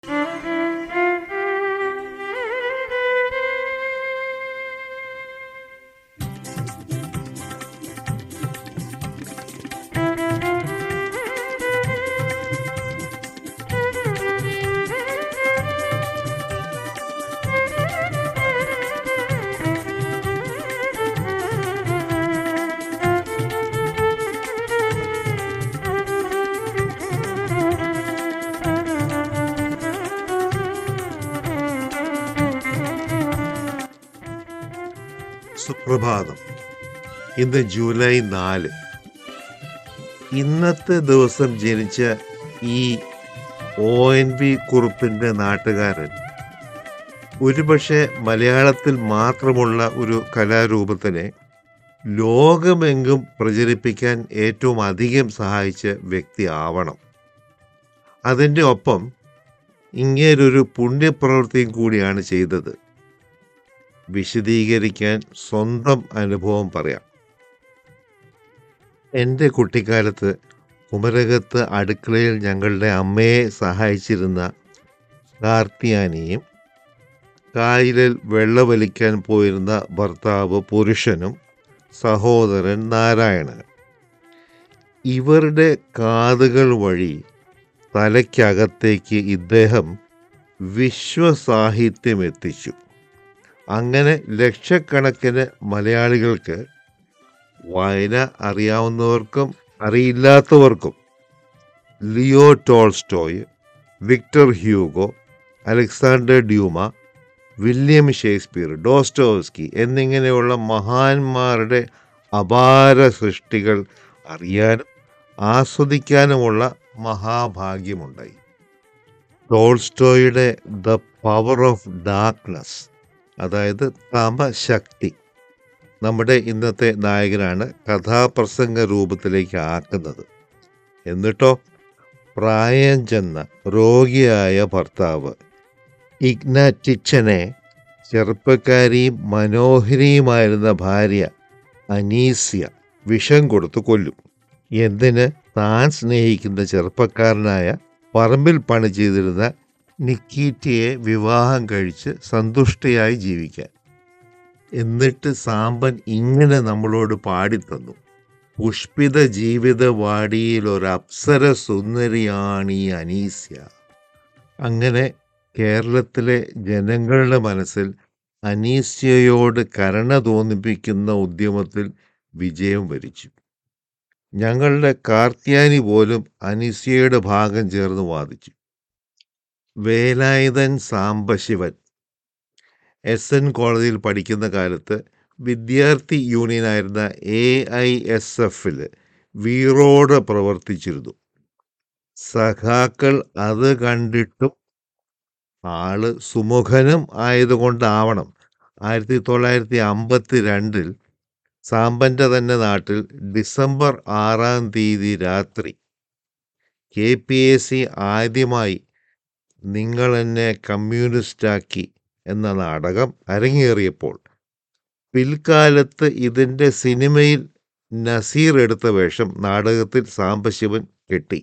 സുപ്രഭാതം ഇന്ന് ജൂലൈ നാല് ഇന്നത്തെ ദിവസം ജനിച്ച ഈ ഒ എൻ വി കുറുപ്പിൻ്റെ നാട്ടുകാരൻ ഒരുപക്ഷെ മലയാളത്തിൽ മാത്രമുള്ള ഒരു കലാരൂപത്തിനെ ലോകമെങ്കും പ്രചരിപ്പിക്കാൻ ഏറ്റവും അധികം സഹായിച്ച വ്യക്തി ആവണം അതിൻ്റെ ഒപ്പം ഇങ്ങേരൊരു പുണ്യപ്രവൃത്തിയും കൂടിയാണ് ചെയ്തത് വിശദീകരിക്കാൻ സ്വന്തം അനുഭവം പറയാം എൻ്റെ കുട്ടിക്കാലത്ത് കുമരകത്ത് അടുക്കളയിൽ ഞങ്ങളുടെ അമ്മയെ സഹായിച്ചിരുന്ന കാർത്തിയാനിയും കായലിൽ വെള്ളവലിക്കാൻ പോയിരുന്ന ഭർത്താവ് പുരുഷനും സഹോദരൻ നാരായണനും ഇവരുടെ കാതുകൾ വഴി തലയ്ക്കകത്തേക്ക് ഇദ്ദേഹം വിശ്വസാഹിത്യം എത്തിച്ചു അങ്ങനെ ലക്ഷക്കണക്കിന് മലയാളികൾക്ക് വായന അറിയാവുന്നവർക്കും അറിയില്ലാത്തവർക്കും Leo Tolstoy Victor Hugo Alexander Dumas William Shakespeare Dostoevsky എന്നിങ്ങനെയുള്ള മഹാന്മാരുടെ അപാര സൃഷ്ടികൾ അറിയാനും ആസ്വദിക്കാനുമുള്ള മഹാഭാഗ്യമുണ്ടായി ടോൾസ്റ്റോയുടെ ദ പവർ ഓഫ് ഡാർക്ക്നെസ് അതായത് തമശക്തി നമ്മുടെ ഇന്നത്തെ നായകനാണ് കഥാപ്രസംഗ രൂപത്തിലേക്ക് ആക്കുന്നത് എന്നിട്ടോ പ്രായം ചെന്ന രോഗിയായ ഭർത്താവ് ഇഗ്നാറ്റിച്ചനെ ചെറുപ്പക്കാരിയും മനോഹരിയുമായിരുന്ന ഭാര്യ അനീസ്യ വിഷം കൊടുത്ത് കൊല്ലും എന്തിന് താൻ സ്നേഹിക്കുന്ന ചെറുപ്പക്കാരനായ പറമ്പിൽ പണി ചെയ്തിരുന്ന നിക്കീറ്റയെ വിവാഹം കഴിച്ച് സന്തുഷ്ടയായി ജീവിക്കാൻ എന്നിട്ട് സാമ്പൻ ഇങ്ങനെ നമ്മളോട് പാടിത്തന്നു പുഷ്പിത ജീവിത വാടിയിൽ ഒരു അപ്സര സുന്ദരിയാണ് ഈ അനീസ്യ അങ്ങനെ കേരളത്തിലെ ജനങ്ങളുടെ മനസ്സിൽ അനീസ്യയോട് കരുണ തോന്നിപ്പിക്കുന്ന ഉദ്യമത്തിൽ വിജയം വരിച്ചു ഞങ്ങളുടെ കാർത്തിയാനി പോലും അനീസ്യയുടെ ഭാഗം ചേർന്ന് വാദിച്ചു വേലായുധൻ സാംബശിവൻ എസ് എൻ കോളേജിൽ പഠിക്കുന്ന കാലത്ത് വിദ്യാർത്ഥി യൂണിയനായിരുന്ന എ ഐ എസ് എഫിൽ വീറോടെ പ്രവർത്തിച്ചിരുന്നു സഖാക്കൾ അത് കണ്ടിട്ടും ആള് സുമുഖനും ആയതുകൊണ്ടാവണം ആയിരത്തി തൊള്ളായിരത്തി അമ്പത്തി രണ്ടിൽ സാമ്പൻ്റെ തന്നെ നാട്ടിൽ ഡിസംബർ ആറാം തീയതി രാത്രി കെ പി എ സി ആദ്യമായി നിങ്ങൾ എന്നെ കമ്മ്യൂണിസ്റ്റാക്കി എന്ന നാടകം അരങ്ങേറിയപ്പോൾ പിൽക്കാലത്ത് ഇതിൻ്റെ സിനിമയിൽ നസീർ എടുത്ത വേഷം നാടകത്തിൽ സാംബശിവൻ കെട്ടി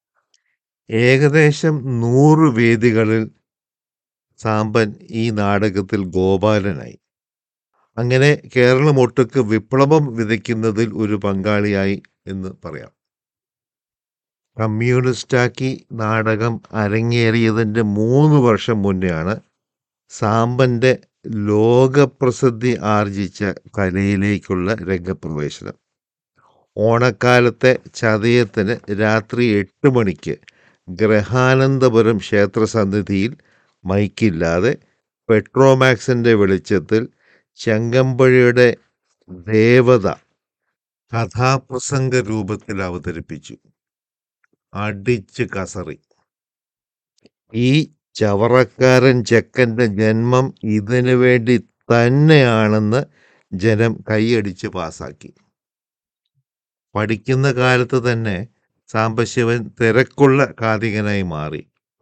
ഏകദേശം നൂറ് വേദികളിൽ സാമ്പൻ ഈ നാടകത്തിൽ ഗോപാലനായി അങ്ങനെ കേരളമൊട്ടുക്ക് വിപ്ലവം വിതയ്ക്കുന്നതിൽ ഒരു പങ്കാളിയായി എന്ന് പറയാം കമ്മ്യൂണിസ്റ്റാക്കി നാടകം അരങ്ങേറിയതിൻ്റെ മൂന്ന് വർഷം മുന്നെയാണ് സാമ്പൻ്റെ ലോകപ്രസിദ്ധി ആർജിച്ച കലയിലേക്കുള്ള രംഗപ്രവേശനം ഓണക്കാലത്തെ ചതയത്തിന് രാത്രി എട്ട് മണിക്ക് ഗ്രഹാനന്ദപുരം ക്ഷേത്രസന്നിധിയിൽ മൈക്കില്ലാതെ പെട്രോമാക്സിൻ്റെ വെളിച്ചത്തിൽ ചെങ്കമ്പഴിയുടെ ദേവത കഥാപ്രസംഗ രൂപത്തിൽ അവതരിപ്പിച്ചു അടിച്ച് കസറി ഈ ചവറക്കാരൻ ചെക്കൻ്റെ ജന്മം ഇതിനു വേണ്ടി തന്നെയാണെന്ന് ജനം കൈയടിച്ച് പാസാക്കി പഠിക്കുന്ന കാലത്ത് തന്നെ സാംബശിവൻ തിരക്കുള്ള കാതികനായി മാറി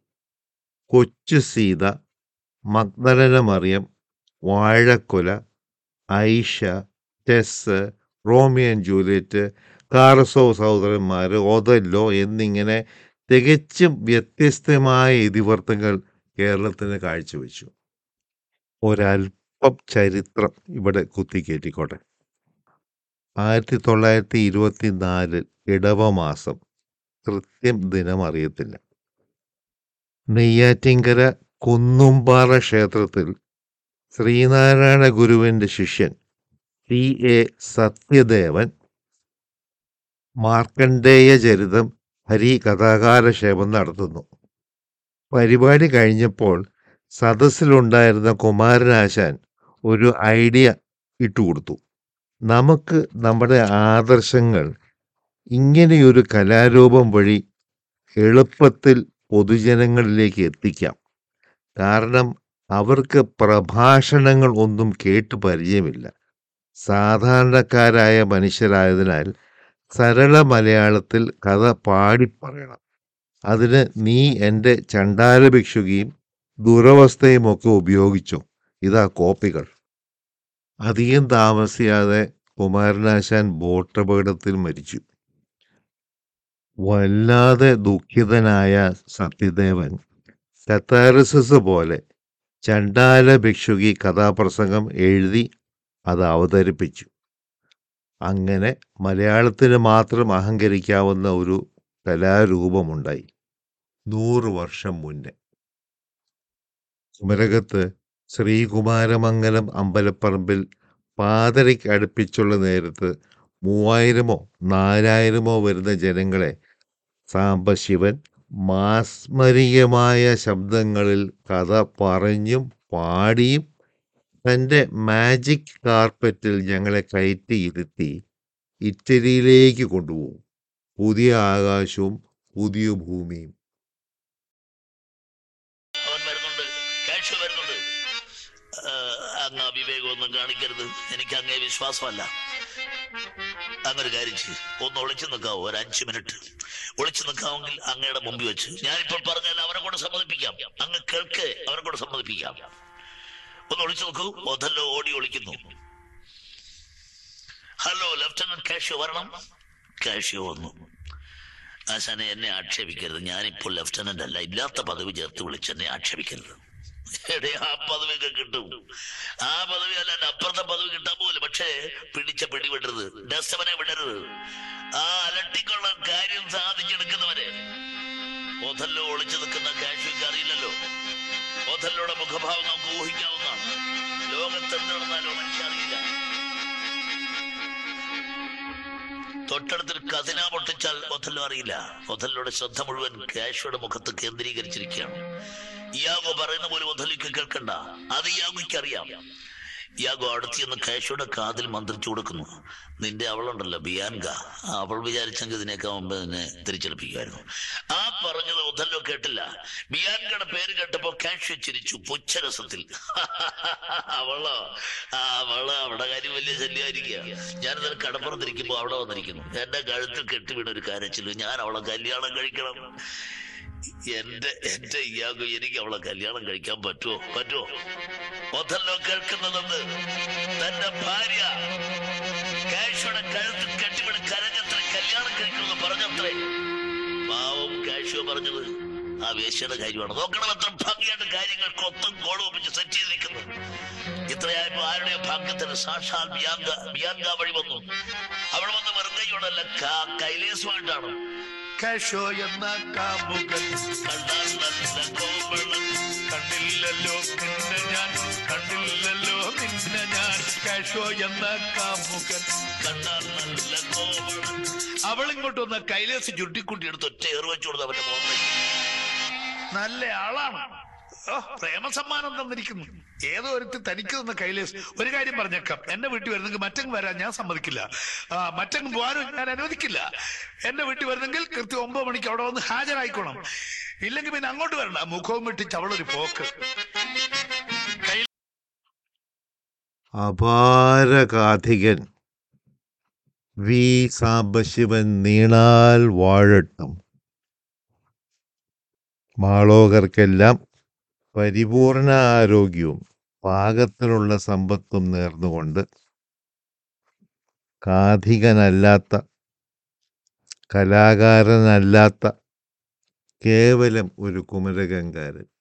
കൊച്ചു Sita Magdalana Mariyam Vazhakkula Aisha Tess Romeo and Juliet കാറസോ സഹോദരന്മാർ ഓതല്ലോ എന്നിങ്ങനെ തികച്ചും വ്യത്യസ്തമായ ഇതിവൃത്തങ്ങൾ കേരളത്തിന് കാഴ്ചവെച്ചു ഒരല്പം ചരിത്രം ഇവിടെ കുത്തിക്കയറ്റിക്കോട്ടെ ആയിരത്തി തൊള്ളായിരത്തി ഇരുപത്തി നാലിൽ ഇടവമാസം കൃത്യം ദിനം അറിയത്തില്ല നെയ്യാറ്റിങ്കര കുന്നുംപാറ ക്ഷേത്രത്തിൽ ശ്രീനാരായണ ഗുരുവിൻ്റെ ശിഷ്യൻ ടി എ സത്യദേവൻ മാർക്കണ്ഡേയ ചരിതം ഹരി കഥാകാരക്ഷേപം നടത്തുന്നു പരിപാടി കഴിഞ്ഞപ്പോൾ സദസ്സിലുണ്ടായിരുന്ന കുമാരനാശാൻ ഒരു ഐഡിയ ഇട്ടുകൊടുത്തു നമുക്ക് നമ്മുടെ ആദർശങ്ങൾ ഇങ്ങനെയൊരു കലാരൂപം വഴി എളുപ്പത്തിൽ പൊതുജനങ്ങളിലേക്ക് എത്തിക്കാം കാരണം അവർക്ക് പ്രഭാഷണങ്ങൾ ഒന്നും കേട്ട് പരിചയമില്ല സാധാരണക്കാരായ മനുഷ്യരായതിനാൽ സരള മലയാളത്തിൽ കഥ പാടിപ്പറയണം അതിന് നീ എൻ്റെ ചണ്ടാല ഭിക്ഷുകിയും ദുരവസ്ഥയുമൊക്കെ ഉപയോഗിച്ചു ഇതാ കോപ്പികൾ അധികം താമസിയാതെ കുമാരനാശാൻ ബോട്ടപകടത്തിൽ മരിച്ചു വല്ലാതെ ദുഃഖിതനായ സത്യദേവൻ കത്താരസിസ് പോലെ ചണ്ടാല ഭിക്ഷുകി കഥാപ്രസംഗം എഴുതി അത് അവതരിപ്പിച്ചു അങ്ങനെ മലയാളത്തിന് മാത്രം അഹങ്കരിക്കാവുന്ന ഒരു കലാരൂപമുണ്ടായി നൂറ് വർഷം മുന്നേ കുമരകത്ത് ശ്രീകുമാരമംഗലം അമ്പലപ്പറമ്പിൽ പാതരയ്ക്ക് അടുപ്പിച്ചുള്ള നേരത്ത് മൂവായിരമോ നാലായിരമോ വരുന്ന ജനങ്ങളെ സാംബശിവൻ മാസ്മരികമായ ശബ്ദങ്ങളിൽ കഥ പറഞ്ഞും പാടിയും തൻ്റെ മാജിക് കാർപ്പറ്റിൽ ഞങ്ങളെ കയറ്റി ഇരുത്തി ഇറ്റലിയിലേക്ക് കൊണ്ടുപോകും പുതിയ ആകാശവും പുതിയ ഭൂമിയും അവൻ വരുന്നുണ്ട് കാഷ്യു വരുന്നുണ്ട് ആ, അങ്ങ് അവിവേകമൊന്നും കാണിക്കരുത് എനിക്ക് അങ്ങേ വിശ്വാസമല്ല അങ്ങൊരു കാര്യം ചെയ്യ് ഒന്ന് ഒളിച്ചു നിൽക്കാവോ ഒരു അഞ്ചു മിനിറ്റ് ഒളിച്ചു നിൽക്കാമെങ്കിൽ അങ്ങയുടെ മുമ്പിൽ വെച്ച് ഞാനിപ്പോൾ പറഞ്ഞാൽ അവരെ കൂടെ സമ്മതിപ്പിക്കാം അങ്ങ് കേൾക്ക് അവരെ കൂടെ സമ്മതിപ്പിക്കാം ഒന്ന് ഒളിച്ചു നോക്കൂ ഒതല്ലോ ഓടി ഒളിക്കുന്നു ഹലോ ലെഫ്റ്റനന്റ് കാഷ്യോ വരണം കാഷ്യോ വന്നു ആശാനെ എന്നെ ആക്ഷേപിക്കരുത് ഞാനിപ്പോൾ ലെഫ്റ്റനന്റ് അല്ല ഇല്ലാത്ത പദവി ചേർത്ത് വിളിച്ച് എന്നെ ആക്ഷേപിക്കരുത് എടേ ആ പദവിയൊക്കെ കിട്ടും ആ പദവി അല്ല എൻ്റെ അപ്പുറത്തെ പദവി കിട്ടാൻ പോലും പക്ഷേ പിടിച്ച പിടി വിടരുത് ഡസ്റ്റവനെ വിടരുത് ആ അലട്ടിക്കുള്ള കാര്യം സാധിച്ചെടുക്കുന്നവരെ ഒഥല്ലോ ഒളിച്ചു നിൽക്കുന്ന കാഷ്യൊക്കെ അറിയില്ലല്ലോ ഒഥല്ലോടെ മുഖഭാവം നമുക്ക് ഊഹിക്കാവുന്നതാണ് ലോകത്ത് എന്ത് നടന്നാലോ മനുഷ്യ അറിയില്ല തൊട്ടടുത്തൊരു കതിന പൊട്ടിച്ചാൽ ഒഥല്ലോ അറിയില്ല ഒഥല്ലോയുടെ ശ്രദ്ധ മുഴുവൻ കാഷ്വയുടെ മുഖത്ത് കേന്ദ്രീകരിച്ചിരിക്കുകയാണ് ഇയാഗോ പറയുന്ന പോലെ ഒഥല്ലിക്ക് കേൾക്കണ്ട അത് ഇയാഗോയ്ക്ക് അറിയാം ഇയാഗോ അടുത്ത് ചെന്ന് കാഷ്വയുടെ കാതിൽ മന്ത്രിച്ചു കൊടുക്കുന്നു നിന്റെ അവളുണ്ടല്ലോ ബിയാൻക അവൾ വിചാരിച്ചെങ്കിൽ ഇതിനേക്കാൾ മുമ്പ് നിന്നെ തിരിച്ചെടുപ്പിക്കുമായിരുന്നു ആ പറഞ്ഞത് ഒഥല്ലോ കേട്ടില്ല ബിയാൻകയുടെ പേര് കേട്ടപ്പോ കാഷ്വ ചിരിച്ചു പുച്ഛരസത്തിൽ അവളോ ആ അവള് അവിടെ കാര്യം വലിയ ശല്യമായിരിക്കുക ഞാനിതിൽ കടപ്പുറത്തിരിക്കുമ്പോ അവിടെ വന്നിരിക്കുന്നു എന്റെ കഴുത്തിൽ കെട്ടിവീണ ഒരു കരച്ചില് ഞാൻ അവളെ കല്യാണം കഴിക്കണം എന്റെ എന്റെ ഇയാഗോ എനിക്ക് അവളെ കല്യാണം കഴിക്കാൻ പറ്റുമോ പറ്റുമോ ഒതല്ലോ കേൾക്കുന്നതെന്ന് തന്റെ ഭാര്യ കാഷ്വയുടെ കഴുത്തിൽ കെട്ടിവിട് കരഞ്ഞത്ര കല്യാണം കഴിക്കുമെന്ന് പറഞ്ഞത്രേ പാവം കാഷ്വ പറഞ്ഞത് ആ വേശ്യയുടെ കാര്യമാണ് നോക്കണം എത്ര ഭംഗിയായിട്ട് കാര്യങ്ങൾ കൊത്തും കോളും ഒപ്പിച്ച് സെറ്റ് ചെയ്തിരിക്കുന്നു ഇത്രയായപ്പോ ആരുടെ ഭാഗ്യത്തിന് സാക്ഷാൽ ബിയാങ്ക ബിയാങ്ക വഴി വന്നു അവൾ വന്ന് വെറുതെ കൊണ്ടല്ല കൈലേസുമായിട്ടാണ് കാഷോ എന്ന കാമുകൻ കണ്ടാൽ നല്ല കോമളം കണ്ടില്ലല്ലോ നിന്നെ ഞാൻ കണ്ടില്ലല്ലോ നിന്നെ ഞാൻ കാഷോ എന്ന കാമുകൻ കണ്ടാൽ നല്ല കോമളം അവൾ ഇങ്ങോട്ട് വന്ന കൈലേസ് ചുരുട്ടിക്കുട്ടി എടുത്ത് ഒറ്റ ഏറ് വെച്ചു കൊടുത്ത് അവന്റെ മോഹൻ നല്ല ആളാണ് ഓ പ്രേമ സമ്മാനം തന്നിരിക്കുന്നു ഏതോ ഒരുത്തി തനിക്ക് തന്ന കൈലേസ് ഒരു കാര്യം പറഞ്ഞേക്കാം എന്റെ വീട്ടിൽ വരുന്നെങ്കിൽ മറ്റങ്ങ് വരാൻ ഞാൻ സമ്മതിക്കില്ല ആ മറ്റങ്ങ് പോകാനും ഞാൻ അനുവദിക്കില്ല എന്റെ വീട്ടിൽ വരുന്നെങ്കിൽ കൃത്യം ഒമ്പത് മണിക്ക് അവിടെ വന്ന് ഹാജരായിക്കോണം ഇല്ലെങ്കിൽ പിന്നെ അങ്ങോട്ട് വരണ്ട മുഖവും വെട്ടിച്ച് അവളൊരു പോക്ക് അപാരകാഥികൻ വി സാംബശിവൻ നീണാൽ വാഴട്ടും മാളോകർക്കെല്ലാം പരിപൂർണ ആരോഗ്യവും പാകത്തിലുള്ള സമ്പത്തും നേർന്നുകൊണ്ട് കാഥികനല്ലാത്ത കലാകാരനല്ലാത്ത കേവലം ഒരു കുമരകങ്കാരൻ